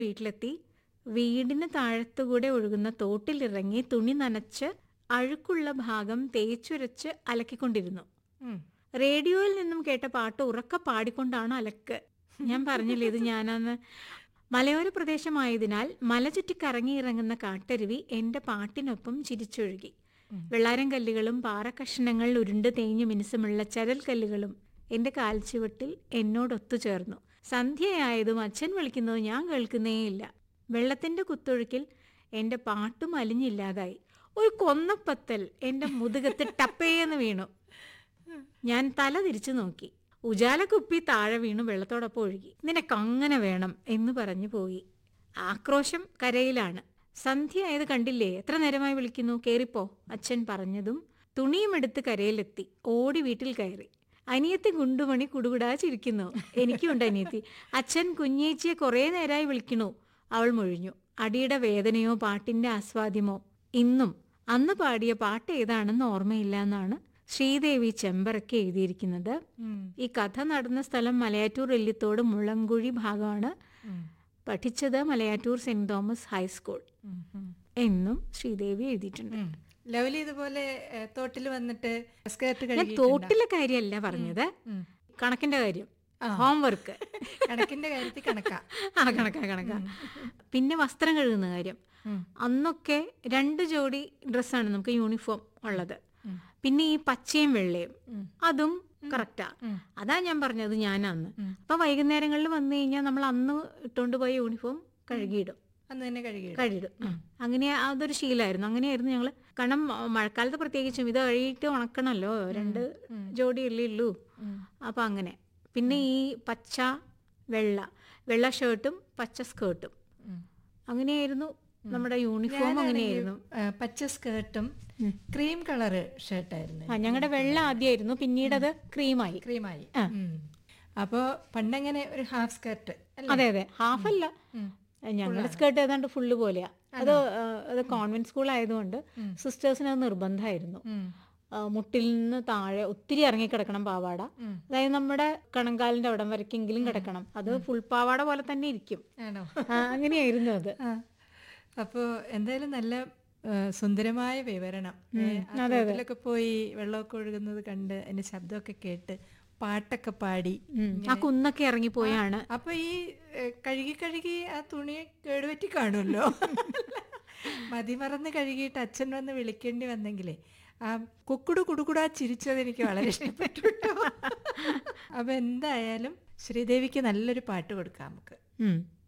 വീട്ടിലെത്തി വീടിന് താഴത്തുകൂടെ ഒഴുകുന്ന തോട്ടിലിറങ്ങി തുണി നനച്ച് അഴുക്കുള്ള ഭാഗം തേച്ചുരച്ച് അലക്കിക്കൊണ്ടിരുന്നു ഉം. റേഡിയോയിൽ നിന്നും കേട്ട പാട്ട് ഉറക്ക പാടിക്കൊണ്ടാണ് അലക്ക് ഞാൻ പറഞ്ഞില്ലേ ഇത് ഞാനന്ന് മലയോര പ്രദേശമായതിനാൽ മല ചുറ്റി കറങ്ങിയിറങ്ങുന്ന കാട്ടരുവി എന്റെ പാട്ടിനൊപ്പം ചിരിച്ചൊഴുകി വെള്ളാരം കല്ലുകളും പാറക്കഷണങ്ങൾ ഉരുണ്ട് തേഞ്ഞു മിനുസമുള്ള ചരൽ കല്ലുകളും എന്റെ കാൽച്ചുവട്ടിൽ എന്നോടൊത്തു ചേർന്നു സന്ധ്യയായതും അച്ഛൻ വിളിക്കുന്നത് ഞാൻ കേൾക്കുന്നേയില്ല വെള്ളത്തിന്റെ കുത്തൊഴുക്കിൽ എന്റെ പാട്ടും അലിഞ്ഞില്ലാതായി ഒരു കൊന്നപ്പത്തൽ എന്റെ മുതുകത്ത് ടപ്പേന്ന് വീണു ഞാൻ തല തിരിച്ചു നോക്കി ഉജാല കുപ്പി താഴെ വീണു വെള്ളത്തോടൊപ്പം ഒഴുകി നിനക്കങ്ങനെ വേണം എന്ന് പറഞ്ഞു പോയി ആക്രോശം കരയിലാണ് സന്ധ്യയായത് കണ്ടില്ലേ എത്ര നേരമായി വിളിക്കുന്നു കേറിപ്പോ അച്ഛൻ പറഞ്ഞതും തുണിയും എടുത്ത് കരയിലെത്തി ഓടി വീട്ടിൽ കയറി അനിയത്തി ഗുണ്ടുമണി കുടുകുടാ ചിരിക്കുന്നു എനിക്കുണ്ട് അനിയത്തി അച്ഛൻ കുഞ്ഞേച്ചിയെ കുറേ നേരമായി വിളിക്കണു അവൾ മൊഴിഞ്ഞു അടിയുടെ വേദനയോ പാട്ടിന്റെ ആസ്വാദ്യമോ ഇന്നും അന്ന് പാടിയ പാട്ട് ഏതാണെന്ന് ഓർമ്മയില്ല എന്നാണ് ശ്രീദേവി ചെമ്പറയ്ക്ക് എഴുതിയിരിക്കുന്നത് ഉം. ഈ കഥ നടന്ന സ്ഥലം മലയാറ്റൂർ എല്ലിത്തോട് മുളങ്കുഴി ഭാഗമാണ് ഉം. പഠിച്ചത് മലയാറ്റൂർ സെന്റ് തോമസ് ഹൈസ്കൂൾ ഉം. ഉം. എന്നും ശ്രീദേവി എഴുതിയിട്ടുണ്ട് ഉം. ലവലി ഇതുപോലെ തോട്ടിൽ വന്നിട്ട് സ്കേർട്ട് ഞാൻ കഴുകി തോട്ടിലെ കാര്യമല്ല പറഞ്ഞത് കണക്കിന്റെ കാര്യം ഹോംവർക്ക് കണക്കിന്റെ കാര്യത്തിൽ കണക്കാ ആ കണക്കാ കണക്കാ പിന്നെ വസ്ത്രം കഴുകുന്ന കാര്യം ഉം. അന്നൊക്കെ രണ്ട് ജോഡി ഡ്രസ്സാണ് നമുക്ക് യൂണിഫോം ഉള്ളത് പിന്നെ ഈ പച്ചയും വെള്ളയും അതും കറക്റ്റാ അതാ ഞാൻ പറഞ്ഞത് ഞാനന്ന് അപ്പൊ വൈകുന്നേരങ്ങളിൽ വന്നു കഴിഞ്ഞാൽ നമ്മൾ അന്ന് ഇട്ടുകൊണ്ട് പോയ യൂണിഫോം കഴുകിയിടും അന്ന് തന്നെ കഴുകി കഴുകിടും ഉം. അങ്ങനെ അതൊരു ശീലമായിരുന്നു അങ്ങനെയായിരുന്നു ഞങ്ങൾ കാരണം മ- മഴക്കാലത്ത് പ്രത്യേകിച്ചും ഇത് കഴുകിയിട്ട് ഉണക്കണമല്ലോ രണ്ട് ജോഡിയല്ലേ ഉള്ളൂ അപ്പൊ അങ്ങനെ പിന്നെ ഈ പച്ച വെള്ള വെള്ള ഷർട്ടും പച്ച സ്കേർട്ടും അങ്ങനെയായിരുന്നു നമ്മുടെ യൂണിഫോം അങ്ങനെയായിരുന്നു ആ, പച്ച സ്കേർട്ടും ക്രീം കളറ് ഷർട്ടായിരുന്നു ആ ഞങ്ങളുടെ വെള്ള ആദ്യമായിരുന്നു പിന്നീട് അത് ക്രീമായി ക്രീമായി അപ്പോ പണ്ടങ്ങനെ ഒരു ഹാഫ് സ്കേർട്ട് അതെ അതെ ഹാഫ് അല്ല ഞങ്ങളുടെ സ്കേർട്ട് ഏതാണ്ട് ഫുള്ള് പോലെയാ അത് ആ, അത് കോൺവെന്റ് സ്കൂൾ ആയതുകൊണ്ട് സിസ്റ്റേഴ്സിന് അത് നിർബന്ധമായിരുന്നു ആ, മുട്ടിൽ നിന്ന് താഴെ ഒത്തിരി ഇറങ്ങി കിടക്കണം പാവാട അതായത് നമ്മുടെ കണങ്കാലിന്റെ അവിടം വരയ്ക്കെങ്കിലും കിടക്കണം അത് ഫുൾ പാവാട പോലെ തന്നെ ഇരിക്കും ആണോ ആ, അങ്ങനെയായിരുന്നു അത് ആ. അപ്പോ എന്തായാലും നല്ല ആ, സുന്ദരമായ വിവരണം ഏ, ആ തോട്ടിലൊക്കെ പോയി വെള്ളമൊക്കെ ഒഴുകുന്നത് കണ്ട് അതിന്റെ ശബ്ദമൊക്കെ കേട്ട് പാട്ടൊക്കെ പാടി ഉം. ആ കുന്നൊക്കെ ഇറങ്ങിപ്പോയാണ് അപ്പൊ ഈ ഏ, കഴുകി കഴുകി ആ തുണി കേടുപറ്റി കാണുമല്ലോ മതിമറന്ന് കഴുകിയിട്ട് അച്ഛൻ വന്ന് വിളിക്കേണ്ടി വന്നെങ്കിലേ ആ കുക്കുടു കുടുകുടാ ചിരിച്ചത് എനിക്ക് വളരെ ഇഷ്ടപ്പെട്ടു കേട്ടോ. അപ്പൊ എന്തായാലും ശ്രീദേവിക്ക് നല്ലൊരു പാട്ട് കൊടുക്കാം നമുക്ക് ഉം